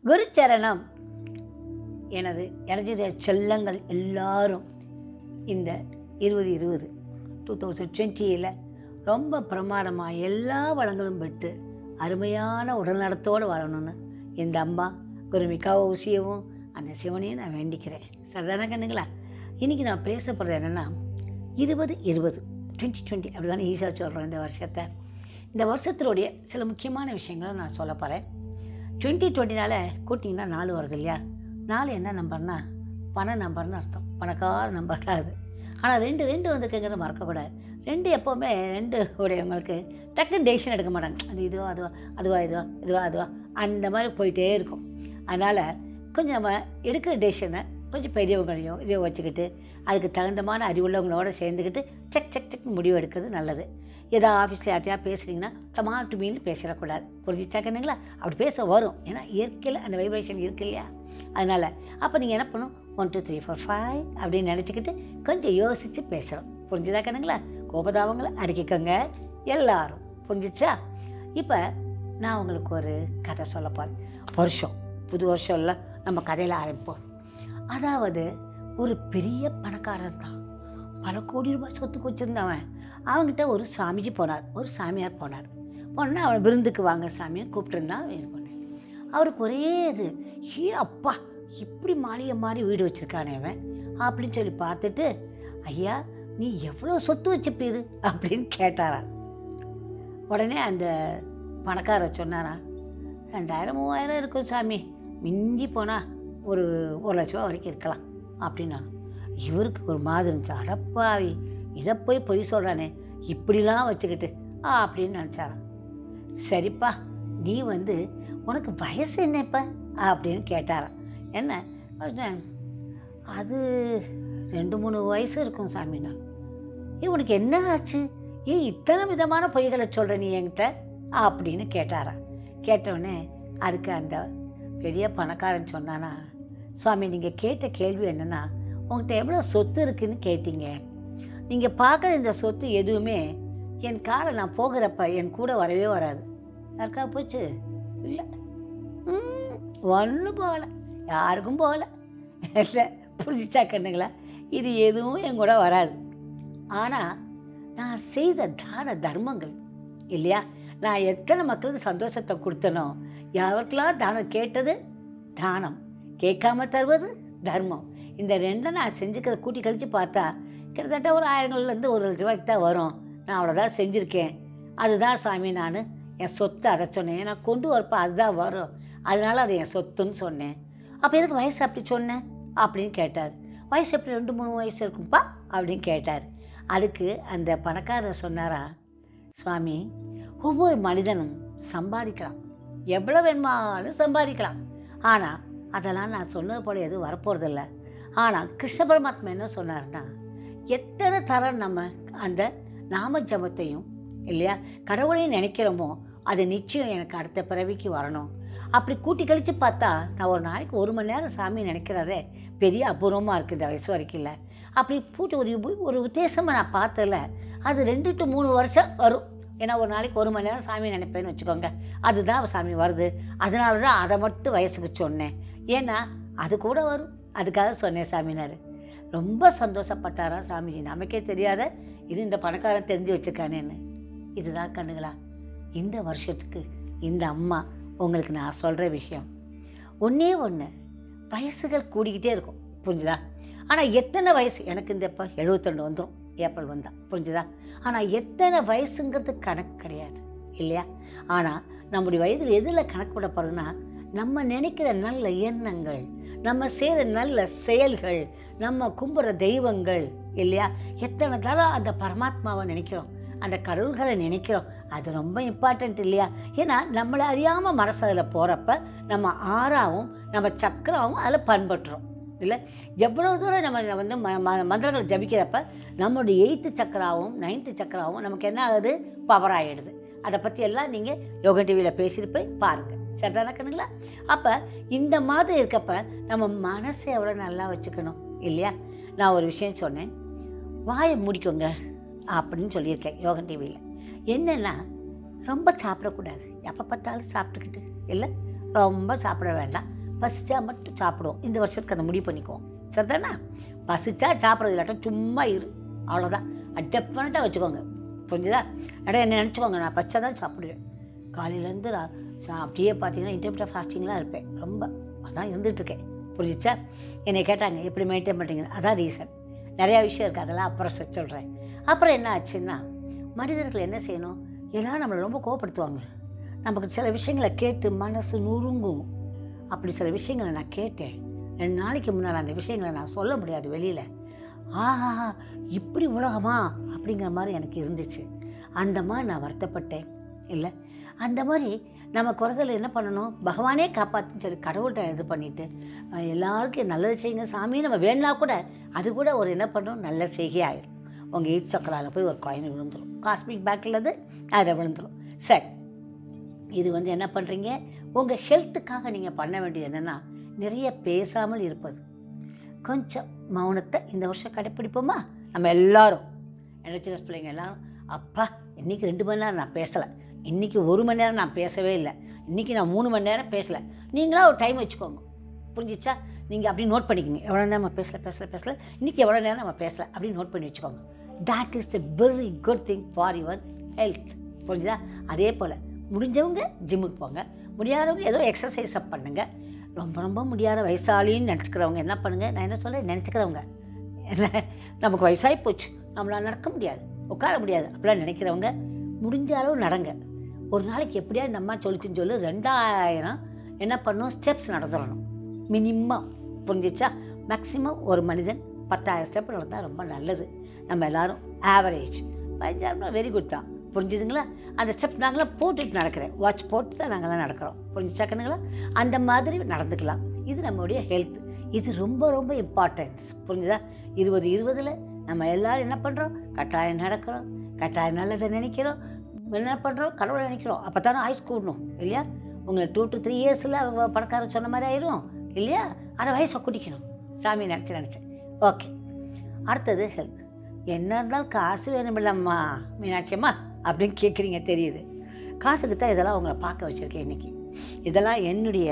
குருச்சரணம் எனது எனது செல்லங்கள் எல்லாரும் இந்த இருபது இருபது டூ தௌசண்ட் டுவெண்ட்டியில் ரொம்ப பிரமாதமாக எல்லா வளங்களும் பெற்று அருமையான உடல்நலத்தோடு வாழணும்னு இந்த அம்மா குருமிகா ஊசியவும் அந்த சிவனையும் நான் வேண்டிக்கிறேன் சரிதானே கண்ணுங்களா இன்றைக்கி நான் பேச போகிறது என்னென்னா இருபது இருபது டுவெண்ட்டி டுவெண்ட்டி அப்படி தானே ஈஸியாக சொல்கிறேன் இந்த வருஷத்தை இந்த வருஷத்தினுடைய சில முக்கியமான விஷயங்களை நான் சொல்ல போகிறேன் டுவெண்ட்டி டுவெண்ட்டினால கூட்டிங்கன்னா நாலு வருது இல்லையா நாலு என்ன நம்பர்னா பண நம்பர்னு அர்த்தம் பணக்கார நம்பர் தான் அது ஆனால் ரெண்டு ரெண்டு வந்துருக்குங்கிறத மறக்கக்கூடாது ரெண்டு எப்போவுமே ரெண்டு உடையவங்களுக்கு டக்குன்னு டெசிஷன் எடுக்க மாட்டாங்க அது இதுவா அதுவா அதுவா இதுவா இதுவா அதுவா அந்த மாதிரி போயிட்டே இருக்கும் அதனால் கொஞ்சம் நம்ம எடுக்கிற டெசிஷனை கொஞ்சம் பெரியவங்களையும் இதை வச்சுக்கிட்டு அதுக்கு தகுந்தமான அறிவுள்ளவங்களோட சேர்ந்துக்கிட்டு செக் செக் செக் முடிவு எடுக்கிறது நல்லது ஏதோ ஆஃபீஸில் யார்ட்டையா பேசுகிறீங்கன்னா டமாட்டு மீன் பேசிடக்கூடாது புரிஞ்சிச்சாக்கணுங்களா அப்படி பேச வரும் ஏன்னா இயற்கையில் அந்த வைப்ரேஷன் இருக்கு இல்லையா அதனால் அப்போ நீங்கள் என்ன பண்ணணும் one two three four five அப்படின்னு நினச்சிக்கிட்டு கொஞ்சம் யோசித்து பேசுகிறோம் புரிஞ்சுதா கண்ணுங்களா கோபதாபங்களை அடக்கிக்கோங்க எல்லாரும் புரிஞ்சிச்சா இப்போ நான் உங்களுக்கு ஒரு கதை சொல்ல போகிறேன் வருஷம் புது வருஷம்ல நம்ம கதையில் ஆரம்பிப்போம் அதாவது ஒரு பெரிய பணக்காரன் தான் பல கோடி ரூபாய் சொத்துக்கு வச்சுருந்தவன் அவங்ககிட்ட ஒரு சாமிஜி போனார் ஒரு சாமியார் போனார் போனால் அவன் விருந்துக்கு வாங்க சாமியை கூப்பிட்டுருந்தான் இது பண்ணேன் அவருக்கு ஒரே இது ஏ அப்பா இப்படி மாளிகை மாதிரி வீடு வச்சுருக்கானே அவன் அப்படின்னு சொல்லி பார்த்துட்டு ஐயா நீ எவ்வளோ சொத்து வச்சுப்பீரு அப்படின்னு கேட்டாராம் உடனே அந்த பணக்காரர் சொன்னாரா ரெண்டாயிரம் மூவாயிரம் இருக்கும் சாமி மிஞ்சி போனால் ஒரு ஒரு லட்ச ரூபா வரைக்கும் இருக்கலாம் அப்படின்னா இவருக்கு ஒரு மாதிரி இருந்துச்சு அடப்பாவி இதை போய் பொய் சொல்கிறானே இப்படிலாம் வச்சுக்கிட்டு ஆ அப்படின்னு நினச்சாராம் சரிப்பா நீ வந்து உனக்கு வயசு என்ன இப்போ அப்படின்னு கேட்டாராம் என்ன சொன்னேன், அது ரெண்டு மூணு வயசு இருக்கும் சாமினா ஏ உனக்கு என்ன ஆச்சு ஏன் இத்தனை விதமான பொய்களை சொல்கிற நீ என்கிட்ட அப்படின்னு கேட்டாராம் கேட்டவுடனே அதுக்கு அந்த பெரிய பணக்காரன் சொன்னானா சுவாமி நீங்கள் கேட்ட கேள்வி என்னென்னா உங்கள்கிட்ட எவ்வளோ சொத்து இருக்குன்னு கேட்டீங்க நீங்கள் பார்க்குற இந்த சொத்து எதுவுமே என் காலை நான் போகிறப்ப என் கூட வரவே வராது யாருக்கா போச்சு இல்லை ஒன்றும் போகல யாருக்கும் போகல இல்லை புரிஞ்சிச்சா கண்ணுங்களா இது எதுவும் என் கூட வராது ஆனால் நான் செய்த தான தர்மங்கள் இல்லையா நான் எத்தனை மக்களுக்கு சந்தோஷத்தை கொடுத்தனோ யாருக்கெல்லாம் தானம் கேட்டது தானம் கேட்காம தருவது தர்மம் இந்த ரெண்டை நான் செஞ்சுக்கிறத கூட்டி கழித்து பார்த்தா கிட்டத்தட்ட ஒரு ஆயிரங்கள்லேருந்து ஒரு லட்ச ரூபாய்க்கு தான் வரும் நான் அவ்வளோதான் செஞ்சுருக்கேன் அதுதான் சாமி நான் என் சொத்து அதை சொன்னேன் நான் கொண்டு வரப்ப அதுதான் வரும் அதனால அது என் சொத்துன்னு சொன்னேன் அப்போ எதுக்கு வயசு அப்படி சொன்னேன் அப்படின்னு கேட்டார் வயசு எப்படி ரெண்டு மூணு வயசு இருக்கும்ப்பா அப்படின்னு கேட்டார் அதுக்கு அந்த பணக்காரர் சொன்னாரா சுவாமி ஒவ்வொரு மனிதனும் சம்பாதிக்கலாம் எவ்வளோ வேணுமானாலும் சம்பாதிக்கலாம் ஆனால் அதெல்லாம் நான் சொன்னது போல எதுவும் வரப்போகிறதில்ல ஆனால் கிருஷ்ண பரமாத்மா என்ன சொன்னார்னா எத்தனை தரம் நம்ம அந்த நாம ஜபத்தையும் இல்லையா கடவுளையும் நினைக்கிறோமோ அது நிச்சயம் எனக்கு அடுத்த பிறவிக்கு வரணும் அப்படி கூட்டி கழித்து பார்த்தா நான் ஒரு நாளைக்கு ஒரு மணி நேரம் சாமி நினைக்கிறதே பெரிய அபூர்வமாக இருக்குது இந்த வயசு வரைக்கும் இல்லை அப்படி பூட்டி ஒரு ஒரு உத்தேசமாக நான் பார்த்ததில்ல அது ரெண்டு டு மூணு வருஷம் வரும் ஏன்னா ஒரு நாளைக்கு ஒரு மணி நேரம் சாமி நினைப்பேன்னு வச்சுக்கோங்க அதுதான் சாமி வருது அதனால தான் அதை மட்டும் வயசுக்கு சொன்னேன் ஏன்னா அது கூட வரும் அதுக்காக சொன்னேன் சாமினார் ரொம்ப சந்தோஷப்பட்டாரா சாமிஜி நமக்கே தெரியாத இது இந்த பணக்காரன் தெரிஞ்சு வச்சுருக்கானேன்னு இதுதான் கண்ணுங்களா இந்த வருஷத்துக்கு இந்த அம்மா உங்களுக்கு நான் சொல்கிற விஷயம் ஒன்றே ஒன்று வயசுகள் கூடிக்கிட்டே இருக்கும் புரிஞ்சுதா ஆனால் எத்தனை வயசு எனக்கு இந்த இப்போ எழுபத்தெண்டு வந்துடும் ஏப்ரல் வந்தா புரிஞ்சுதா ஆனால் எத்தனை வயசுங்கிறது கணக்கு கிடையாது இல்லையா ஆனால் நம்முடைய வயதில் எதில் கணக்கு விட போகிறதுனா நம்ம நினைக்கிற நல்ல எண்ணங்கள் நம்ம செய்கிற நல்ல செயல்கள் நம்ம கும்புற தெய்வங்கள் இல்லையா எத்தனை தரம் அந்த பரமாத்மாவை நினைக்கிறோம் அந்த கடவுள்களை நினைக்கிறோம் அது ரொம்ப இம்பார்ட்டண்ட் இல்லையா ஏன்னா நம்மளை அறியாமல் மனசு அதில் போகிறப்ப நம்ம ஆறாவும் நம்ம சக்கராவும் அதில் பண்பட்டுறோம் இல்லை எவ்வளோ தூரம் நம்ம வந்து ம ம- மந்திரங்களை ஜபிக்கிறப்ப நம்மளுடைய எயித்து சக்கராவும் நைன்த்து சக்கராவும் நமக்கு என்ன ஆகுது பவர் ஆகிடுது அதை பற்றி எல்லாம் நீங்கள் யோகா டிவியில் பேசியிருப்பேன் பாருங்கள் சரிதானே கண்ணுங்களா அப்போ இந்த மாதிரி இருக்கப்ப நம்ம மனசை எவ்வளோ நல்லா வச்சுக்கணும் இல்லையா நான் ஒரு விஷயம் சொன்னேன் வாயை முடிக்கோங்க அப்படின்னு சொல்லியிருக்கேன் யோகா டிவியில் என்னென்னா ரொம்ப சாப்பிடக்கூடாது எப்போ பார்த்தாலும் சாப்பிட்டுக்கிட்டு இல்லை ரொம்ப சாப்பிட வேண்டாம் பசிச்சா மட்டும் சாப்பிடுவோம் இந்த வருஷத்துக்கு அதை முடிவு பண்ணிக்குவோம் சரிதானா பசிச்சா சாப்பிட்றது இல்லாட்டும் சும்மா இரு அவ்வளோதான் டெஃபினட்டாக வச்சுக்கோங்க புரிஞ்சுதா அட என்ன நினச்சிக்கோங்க நான் பச்சை தான் சாப்பிடுவேன் காலையிலேருந்து நான் சா அப்படியே பார்த்தீங்கன்னா இன்டர்மீடியட் ஃபாஸ்டிங்லாம் இருப்பேன் ரொம்ப அதான் இருந்துகிட்ருக்கேன் புரிஞ்சிச்சா என்னை கேட்டாங்க எப்படி மெயின்டைன் பண்ணுறீங்க அதான் ரீசன் நிறையா விஷயம் இருக்குது அதெல்லாம் அப்புறம் செ- சொல்கிறேன் அப்புறம் என்ன ஆச்சுன்னா மனிதர்கள் என்ன செய்யணும் எல்லாரும் நம்மளை ரொம்ப கோவப்படுத்துவாங்க நமக்கு சில விஷயங்களை கேட்டு மனசு நுறுங்கும் அப்படி சில விஷயங்களை நான் கேட்டேன் ரெண்டு நாளைக்கு முன்னால் அந்த விஷயங்களை நான் சொல்ல முடியாது வெளியில் ஆஹா இப்படி உலகமா அப்படிங்கிற மாதிரி எனக்கு இருந்துச்சு அந்த மாதிரி நான் வருத்தப்பட்டேன் இல்லை அந்த மாதிரி நம்ம குறைதல் என்ன பண்ணணும் பகவானே காப்பாற்றுன்னு சொல்லி கடவுள்கிட்ட இது பண்ணிட்டு அஹ், எல்லாருக்கும் நல்லது செய்யுங்க சாமி நம்ம வேணா கூட அது கூட ஒரு என்ன பண்ணணும் நல்ல செய்கை ஆயிடும் உங்கள் எயிட் சக்கராவில் போய் ஒரு காயின் விழுந்துடும் காஸ்மிக் பேக்கில் அது அதில் விழுந்துடும் சரி இது வந்து என்ன பண்ணுறீங்க உங்கள் ஹெல்த்துக்காக நீங்கள் பண்ண வேண்டியது என்னென்னா நிறைய பேசாமல் இருப்பது கொஞ்சம் மௌனத்தை இந்த வருஷம் கடைப்பிடிப்போமா நம்ம எல்லாரும் என்ஹெச்எஸ் பிள்ளைங்க எல்லாரும் அப்பா இன்றைக்கி ரெண்டு மணி நேரம் நான் பேசலை இன்றைக்கி ஒரு மணி நேரம் நான் பேசவே இல்லை இன்றைக்கி நான் மூணு மணி நேரம் பேசலை நீங்களா ஒரு டைம் வச்சுக்கோங்க புரிஞ்சிச்சா நீங்கள் அப்படி நோட் பண்ணிக்கோங்க எவ்வளோ நேரம் நம்ம பேசல பேசல பேசல இன்றைக்கி எவ்வளோ நேரம் நம்ம பேசல அப்படின்னு நோட் பண்ணி வச்சுக்கோங்க that is a very good thing for your health புரிஞ்சுதா அதே போல் முடிஞ்சவங்க ஜிம்முக்கு போங்க முடியாதவங்க ஏதோ எக்ஸசைஸை பண்ணுங்க ரொம்ப ரொம்ப முடியாத வயசாளின்னு நினச்சிக்கிறவங்க என்ன பண்ணுங்கள் நான் என்ன சொல்கிறேன் நினச்சிக்கிறவங்க என்ன நமக்கு வயசாகி போச்சு நம்மளால் நடக்க முடியாது உட்கார முடியாது அப்படிலாம் நினைக்கிறவங்க முடிஞ்ச அளவு நடங்க ஒரு நாளைக்கு எப்படியாவது இந்த அம்மா சொல்லிச்சுன்னு சொல்லி ரெண்டாயிரம் என்ன பண்ணணும் ஸ்டெப்ஸ் நடந்துடணும் மினிமம் புரிஞ்சிச்சா மேக்ஸிமம் ஒரு மனிதன் பத்தாயிரம் ஸ்டெப் நடந்தால் ரொம்ப நல்லது நம்ம எல்லாரும் ஆவரேஜ் பதினஞ்சாயிரம் வெரி குட் தான் புரிஞ்சுதுங்களா அந்த ஸ்டெப் நாங்களாம் போட்டுட்டு நடக்கிறேன் வாட்ச் போட்டு தான் நாங்களாம் நடக்கிறோம் புரிஞ்சுச்சா கண்ணுங்களா அந்த மாதிரி நடந்துக்கலாம் இது நம்மளுடைய ஹெல்த் இது ரொம்ப ரொம்ப இம்பார்ட்டன்ஸ் புரிஞ்சுதா இருபது இருபதில் நம்ம எல்லாரும் என்ன பண்ணுறோம் கட்டாயம் நடக்கிறோம் கட்டாயம் நல்லதை நினைக்கிறோம் என்ன பண்ணுறோம் கடவுளை நினைக்கிறோம் அப்போ தானே ஆயுஸ் கூடணும் இல்லையா உங்களை டூ டு த்ரீ இயர்ஸில் பணக்காரர் சொன்ன மாதிரி ஆயிரும் இல்லையா அதை வயசை குடிக்கணும் சாமி நினச்சி நினச்சேன் ஓகே அடுத்தது ஹெல்த் என்ன இருந்தாலும் காசு வேணுமில்லம்மா மீனாட்சியம்மா அப்படின்னு கேட்குறீங்க தெரியுது காசுக்கு தான் இதெல்லாம் உங்களை பார்க்க வச்சுருக்கேன் இன்றைக்கி இதெல்லாம் என்னுடைய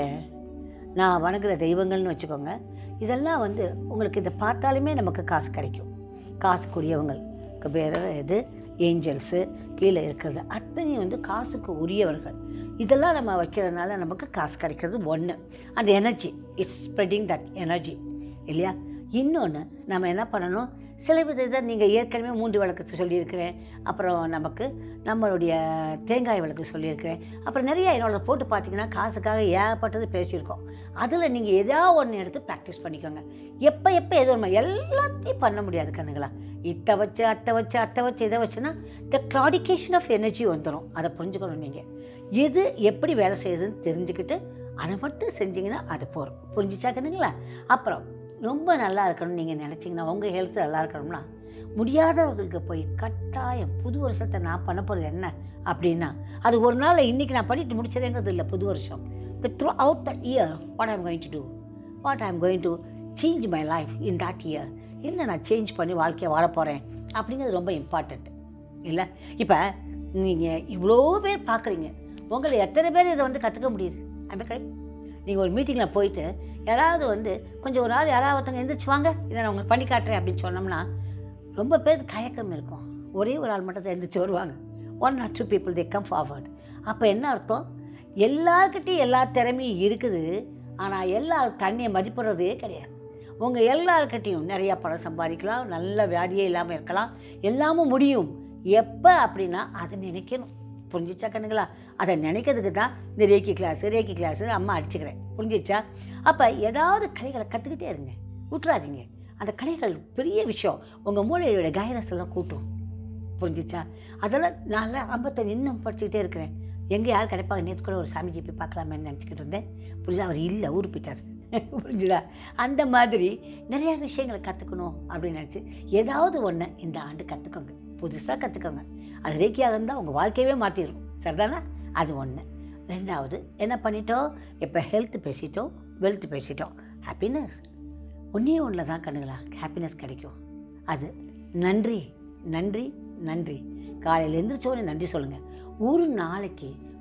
நான் வணங்குற தெய்வங்கள்னு வச்சுக்கோங்க இதெல்லாம் வந்து உங்களுக்கு இதை பார்த்தாலுமே நமக்கு காசு கிடைக்கும் காசுக்குரியவங்களுக்கு பேர் இது ஏஞ்சல்ஸு கீழே இருக்கிறது அத்தனையும் வந்து காசுக்கு உரியவர்கள் இதெல்லாம் நம்ம வைக்கிறதுனால நமக்கு காசு கிடைக்கிறது ஒன்று அந்த energy is spreading that energy இல்லையா இன்னொன்று நம்ம என்ன பண்ணணும் சில வித இதை நீங்கள் ஏற்கனவே மூன்று விளக்கு சொல்லியிருக்கிறேன் அப்புறம் நமக்கு நம்மளுடைய தேங்காய் விளக்கு சொல்லியிருக்கிறேன் அப்புறம் நிறைய என்னோட போட்டு பார்த்தீங்கன்னா காசுக்காக ஏகப்பட்டது பேசியிருக்கோம் அதில் நீங்கள் எதாவது ஒன்று எடுத்து ப்ராக்டிஸ் பண்ணிக்கோங்க எப்போ எப்போ எது ஒன்று எல்லாத்தையும் பண்ண முடியாது கண்ணுங்களா இத்தை வச்சு அத்தை வச்சு அத்தை வச்சு இதை வச்சுன்னா த கிளாடிகேஷன் ஆஃப் எனர்ஜி வந்துடும் அதை புரிஞ்சுக்கணும் நீங்கள் எது எப்படி வேலை செய்யுதுன்னு தெரிஞ்சுக்கிட்டு அதை மட்டும் செஞ்சீங்கன்னா அது போகிறோம் புரிஞ்சுச்சா கண்ணுங்களா அப்புறம் ரொம்ப நல்லா இருக்கணும்னு நீங்கள் நினச்சிங்கன்னா உங்கள் ஹெல்த் நல்லா இருக்கணும்னா முடியாதவர்களுக்கு போய் கட்டாயம் புது வருஷத்தை நான் பண்ண போகிறது என்ன அப்படின்னா அது ஒரு நாள் இன்றைக்கி நான் பண்ணிட்டு முடிச்சதேங்கிறது இல்லை புது வருஷம் throughout the year what I'm going to do what I'm going to change my life in that year என்ன நான் சேஞ்ச் பண்ணி வாழ்க்கையை வாழ போகிறேன் அப்படிங்கிறது ரொம்ப இம்பார்ட்டண்ட் இல்லை இப்போ நீங்கள் இவ்வளோ பேர் பார்க்குறீங்க உங்களை எத்தனை பேர் இதை வந்து கற்றுக்க முடியுது அப்படி கரெக்ட் நீங்கள் ஒரு மீட்டிங்கில் போயிட்டு யாராவது வந்து கொஞ்சம் ஒரு ஆள் யாராவது ஒருத்தவங்க எந்திரிச்சு வாங்க இதை நான் உங்களுக்கு பண்ணி காட்டுறேன் அப்படின்னு சொன்னோம்னா ரொம்ப பேருக்கு தயக்கம் இருக்கும் ஒரே ஒரு ஆள் மட்டும் தான் எந்திரிச்சு வருவாங்க one or two people they come forward அப்போ என்ன அர்த்தம் எல்லார்கிட்டையும் எல்லா திறமையும் இருக்குது ஆனால் எல்லாரும் தண்ணியை மதிப்பிடுறதே கிடையாது உங்கள் எல்லாருக்கிட்டையும் நிறையா பணம் சம்பாதிக்கலாம் நல்ல வியாதியே இல்லாமல் இருக்கலாம் எல்லாமும் முடியும் எப்போ அப்படின்னா அதை நினைக்கணும் புரிஞ்சிச்சா கண்ணுங்களா அதை நினைக்கிறதுக்கு தான் இந்த ரேக்கி கிளாஸ் ரேக்கி கிளாஸ் அம்மா அடிச்சுக்கிறேன் புரிஞ்சிச்சா அப்போ ஏதாவது கலைகளை கற்றுக்கிட்டே இருங்க விட்றாதீங்க அந்த கலைகள் பெரிய விஷயம் உங்கள் மூளையோட கைரஸ் எல்லாம் கூட்டும் புரிஞ்சிச்சா அதெல்லாம் நான் ஐம்பத்தஞ்சு இன்னும் படிச்சுக்கிட்டே இருக்கிறேன் எங்கே யார் கிடைப்பாங்க நேற்று கூட ஒரு சாமிஜி போய் பார்க்கலாமேன்னு நினச்சிக்கிட்டு இருந்தேன் புரிஞ்சா அவர் இல்லை ஊர் போயிட்டார் புரிஞ்சுதா அந்த மாதிரி நிறையா விஷயங்களை கற்றுக்கணும் அப்படின்னு நினச்சி ஏதாவது ஒன்று இந்த ஆண்டு கற்றுக்கோங்க புதுசாக கற்றுக்கோங்க அது ரேக்கியாக இருந்தால் உங்கள் வாழ்க்கையவே மாற்றிடும் சரிதானே அது ஒன்று ரெண்டாவது என்ன பண்ணிட்டோம் இப்போ ஹெல்த் பேசிட்டோம் வெல்த் பேசிட்டோம் ஹாப்பினஸ் ஒன்றே ஒன்றில் தான் கண்ணுங்களா ஹாப்பினஸ் கிடைக்கும் அது நன்றி நன்றி நன்றி காலையில் எழுந்திரிச்சோடனே நன்றி சொல்லுங்கள் ஒரு நாளைக்கு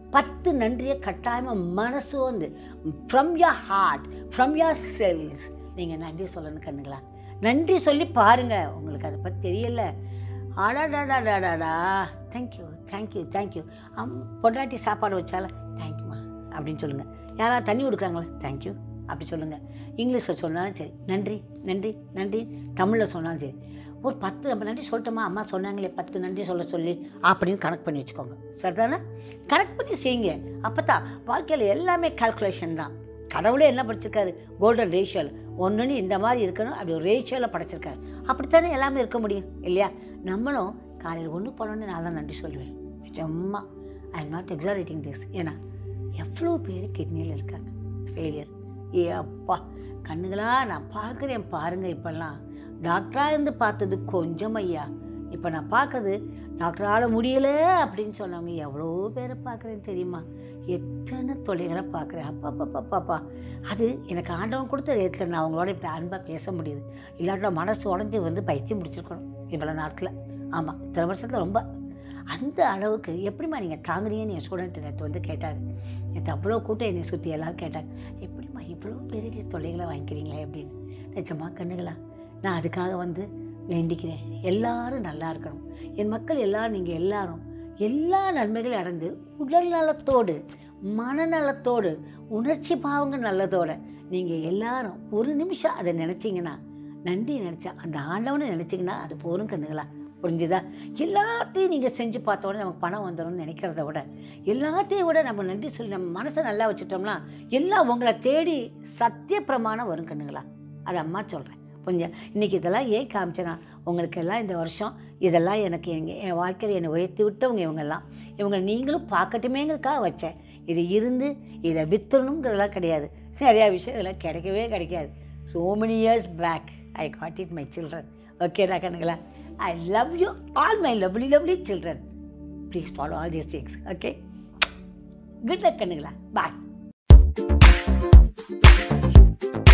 பத்து நன்றியை கட்டாயமாக மனசு வந்து from your heart from your cells நீங்கள் நன்றி சொல்லணும் கண்ணுங்களா நன்றி சொல்லி பாருங்கள் உங்களுக்கு அதை பற்றி தெரியல ஆடாடாடாடாடாடா தேங்க்யூ தேங்க்யூ தேங்க்யூ அம் பொண்டாட்டி சாப்பாடு வச்சால தேங்க்யூமா அப்படின்னு சொல்லுங்கள் யாராவது தண்ணி கொடுக்குறாங்களா தேங்க்யூ அப்படி சொல்லுங்கள் இங்கிலீஷில் சொன்னாலும் சரி நன்றி நன்றி நன்றி தமிழில் சொன்னாலும் சரி ஒரு பத்து நம்ம நன்றி சொல்லட்டோமா அம்மா சொன்னாங்களே பத்து நன்றி சொல்ல சொல்லி அப்படின்னு கணக்கு பண்ணி வச்சுக்கோங்க சரிதானே கணக்கு பண்ணி செய்யுங்க அப்போ தான் வாழ்க்கையில் எல்லாமே கால்குலேஷன் தான் கடவுளே என்ன படிச்சிருக்காரு கோல்டன் ரேஷியோவில் ஒன்றுன்னு இந்த மாதிரி இருக்கணும் அப்படி ஒரு ரேஷியோவில் படைச்சிருக்காரு அப்படித்தானே எல்லாமே இருக்க முடியும் இல்லையா நம்மளும் காலையில் ஒன்று போனோன்னு நான் தான் நன்றி சொல்லுவேன் சும்மா I am not exaggerating this ஏன்னா எவ்வளோ பேர் கிட்னியில் இருக்காங்க ஃபெயிலியர் ஏ அப்பா கண்ணுகளா நான் பார்க்குறேன் பாருங்கள் இப்போல்லாம் டாக்டராக இருந்து பார்த்தது கொஞ்சம் ஐயா இப்போ நான் பார்க்கறது டாக்டரால் முடியலை அப்படின்னு சொன்னவங்க எவ்வளோ பேரை பார்க்குறேன் தெரியுமா எத்தனை தொலைகளை பார்க்குறேன் அப்பா அது எனக்கு ஆண்டவன் கொடுத்த நேரத்தில் நான் அவங்களோட இப்படி அன்பாக பேச முடியுது இல்லாட்டா மனசு உடஞ்சி வந்து பைத்தியம் முடிச்சிருக்கணும் இவ்வளோ நாட்களில் ஆமாம் இத்தனை வருஷத்தில் ரொம்ப அந்த அளவுக்கு எப்படிம்மா நீங்கள் தாங்குறீங்கன்னு என் ஸ்டூடெண்ட் நேற்று வந்து கேட்டார் நேற்று அவ்வளோ கூட்டம் என்னை சுற்றி எல்லோரும் கேட்டாங்க எப்படிம்மா இவ்வளோ பெரிய தொல்லைகளை வாங்கிக்கிறீங்களே அப்படின்னு நிஜமா கண்ணுகளா நான் அதுக்காக வந்து வேண்டிக்கிறேன் எல்லாரும் நல்லா இருக்கணும் என் மக்கள் எல்லாரும் நீங்கள் எல்லாரும் எல்லா நன்மைகளும் அடைந்து உடல் நலத்தோடு மனநலத்தோடு உணர்ச்சி பாவங்கள் நல்லதோட நீங்கள் எல்லாரும் ஒரு நிமிஷம் அதை நினச்சிங்கன்னா நன்றி நினச்சா அந்த ஆண்டவனை நினச்சிங்கன்னா அது போரும் கண்ணுகளா புரிஞ்சுதா எல்லாத்தையும் நீங்கள் செஞ்சு பார்த்தோன்னே நமக்கு பணம் வந்துடும்னு நினைக்கிறத விட எல்லாத்தையும் விட நம்ம நன்றி சொல்லி நம்ம மனசை நல்லா வச்சுட்டோம்னா எல்லாம் உங்களை தேடி சத்திய பிரமாணம் வரும் கண்ணுங்களா அது அம்மா சொல்கிறேன் கொஞ்சம் இன்றைக்கி இதெல்லாம் ஏன் காமிச்சேன்னா உங்களுக்கு எல்லாம் இந்த வருஷம் இதெல்லாம் எனக்கு எங்கள் என் வாழ்க்கையில் என்னை உயர்த்தி விட்டவங்க இவங்கெல்லாம் இவங்க நீங்களும் பார்க்கட்டுமேங்கிறதுக்காக வச்சேன் இது இருந்து இதை வித்துணுங்கிறதெல்லாம் கிடையாது நிறையா விஷயம் இதெல்லாம் கிடைக்கவே கிடைக்காது so many years back I got it my children ஓகேடா கண்ணுங்களா I love you all my lovely lovely children please follow all these things okay good luck கண்ணுங்களா பாய்